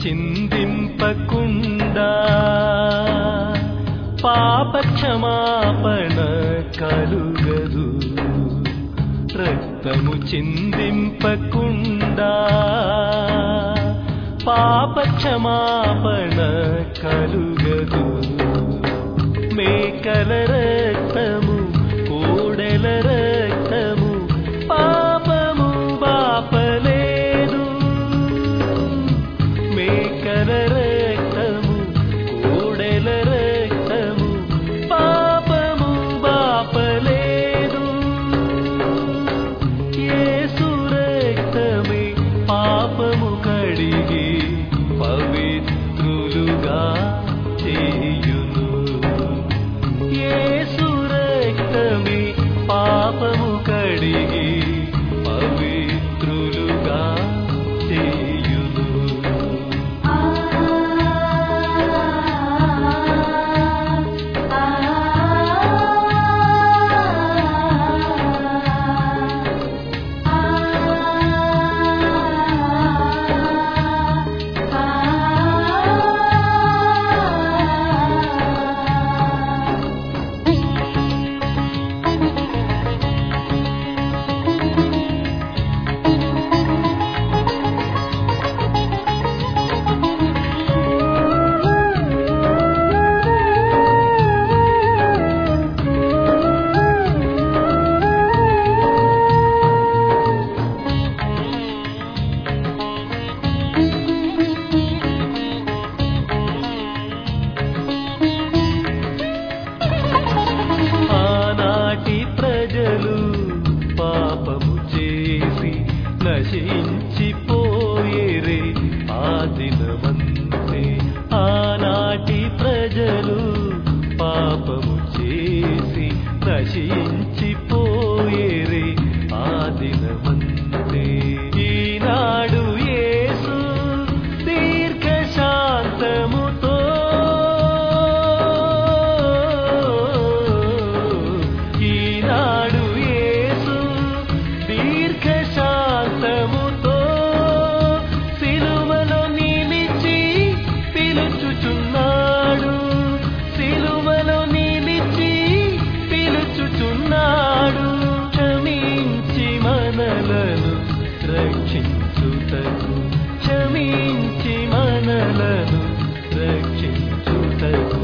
చిందింపకుండా పాప క్షమాపణ కలుగదు రక్తము చిందింపకుండా పాప క్షమాపణ కలుగదు మేకల రక్తము కోడెల రక్తము పాపము బాపలేదు మేకల రక్తము కోడెల రక్తము పాపము బాపలేదు యేసు రక్తమే పాపము కడిగి పవిత్రులుగా చేయును యేసు రక్తమే పాపము కడిగి పవిత్రులుగా చేయును ఆనాటి ప్రజలు పాపము చేసి నశించిపోయేరే ఆ దినమంతే ఆనాటి ప్రజలు పాపము చేసి నశించిపోయేరే ఆ దినమంతే ఈనాడు యేసు దీర్ఘశాంతముతో ఈనాడు యేసు దీర్ఘశాంతముతో సిలువలో నిలిచి పిలుచుచున్నాడు సిలువలో నిలిచి పిలుచుచున్నాడు క్షమించి మనలను రక్షించుటకు క్షమించి మనలను రక్షించుటకు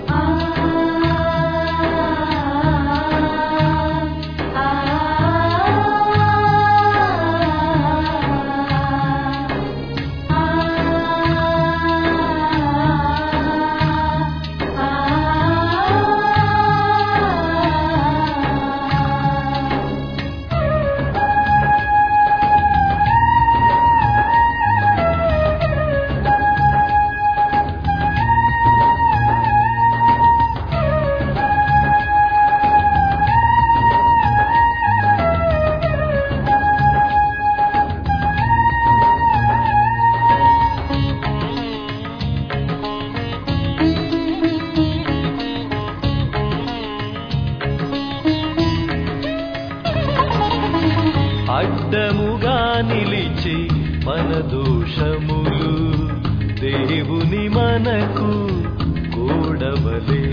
అడ్డముగా నిలిచి మన దోషములు దేవుని మనకు కూడవలే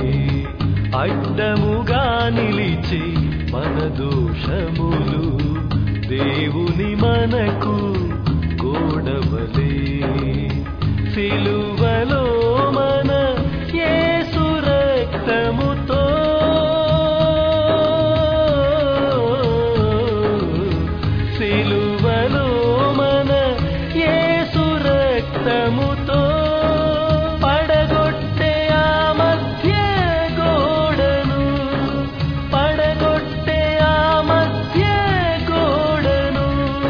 అడ్డముగా నిలిచి మన దోషములు దేవుని మనకు కూడవలే సిలువలో మన యేసు రక్తముతో సిలువలో మన యేసు రక్తముతో పడగొట్టే ఆ మధ్య గోడను పడగొట్టే ఆ మధ్య గోడను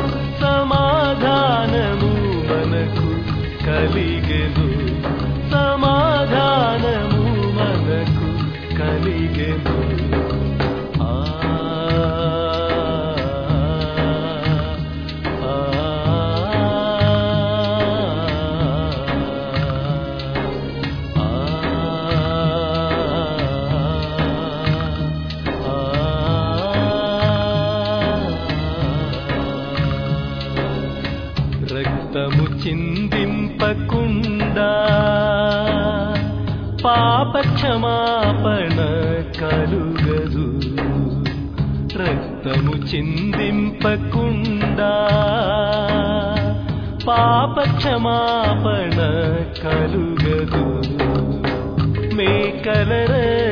సమాధానము మనకు కలిగెను సమాధానము మనకు కలిగెను ఆ ఆ రక్తము చిందింపకుండా చిందింపకుండా పాప క్షమాపణ కలుగదు రక్తము చిందింపకుండా పాప క్షమాపణ కలుగదు మేకల